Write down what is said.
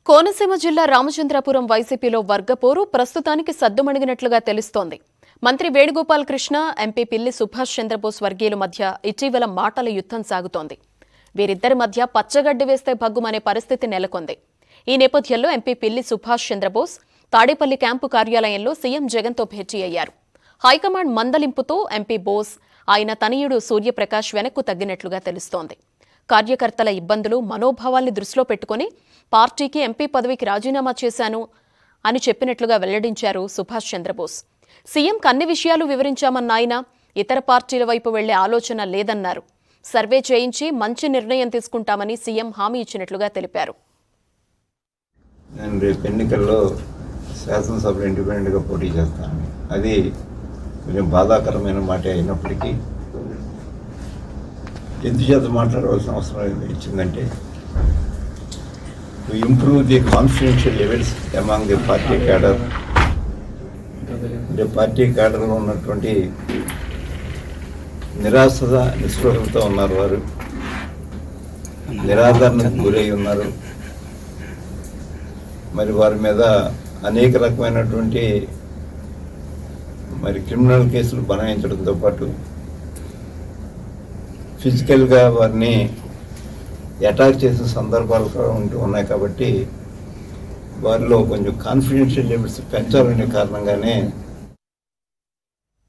కోనసీమ జిల్లా రామచంద్రాపురం వైసీపీలో వర్గపోరు ప్రస్తుతానికి సద్దుమణిగినట్లుగా తెలుస్తోంది మంత్రి వేణుగోపాల్ కృష్ణ ఎంపీ పిల్లి సుభాష్ చంద్రబోస్ వర్గీయుల మధ్య ఇటీవల మాటల యుద్ధం సాగుతోంది వీరిద్దరి మధ్య పచ్చగడ్డి వేస్తే భగ్గుమనే పరిస్థితి నెలకొంది ఈ నేపథ్యంలో ఎంపీ పిల్లి సుభాష్ చంద్రబోస్ తాడేపల్లి క్యాంపు కార్యాలయంలో సీఎం జగన్తో భేటీ అయ్యారు హైకమాండ్ మందలింపుతో ఎంపీ బోస్ ఆయన తనయుడు సూర్యప్రకాష్ వెనక్కు తగ్గినట్లుగా తెలుస్తోంది కార్యకర్తల ఇబ్బందులు మనోభావాల్ని దృష్టిలో పెట్టుకుని పార్టీకి ఎంపీ పదవికి రాజీనామా చేశాను అని చెప్పినట్లుగా వెల్లడించారు సుభాష్ చంద్రబోస్ సీఎంకు అన్ని విషయాలు వివరించామన్న ఆయన ఇతర పార్టీల వైపు వెళ్లే ఆలోచన లేదన్నారు సర్వే చేయించి మంచి నిర్ణయం తీసుకుంటామని సీఎం హామీ ఇచ్చినట్లుగా తెలిపారు నేను రేపు ఎన్నికల్లో శాసనసభలో ఇండిపెండెంట్గా పోటీ చేస్తాను అది కొంచెం బాధాకరమైన మాట అయినప్పటికీ ఎందుచేత మాట్లాడవలసిన అవసరం ఇచ్చిందంటే to improve the confidential levels among the party cadre అంటే పార్టీ క్యాడర్లో ఉన్నటువంటి నిరాశ నిస్పృహలతో ఉన్నారు వారు నిరాదరణకు గురై ఉన్నారు మరి వారి మీద అనేక రకమైనటువంటి మరి క్రిమినల్ కేసులు బనాయించడంతో పాటు ఫిజికల్గా వారిని అటాక్ చేసిన సందర్భాలు కూడా ఉంటూ ఉన్నాయి కాబట్టి వారిలో కొంచెం కాన్ఫిడెన్షియల్ లెవెల్స్ పెంచాలనే కారణంగానే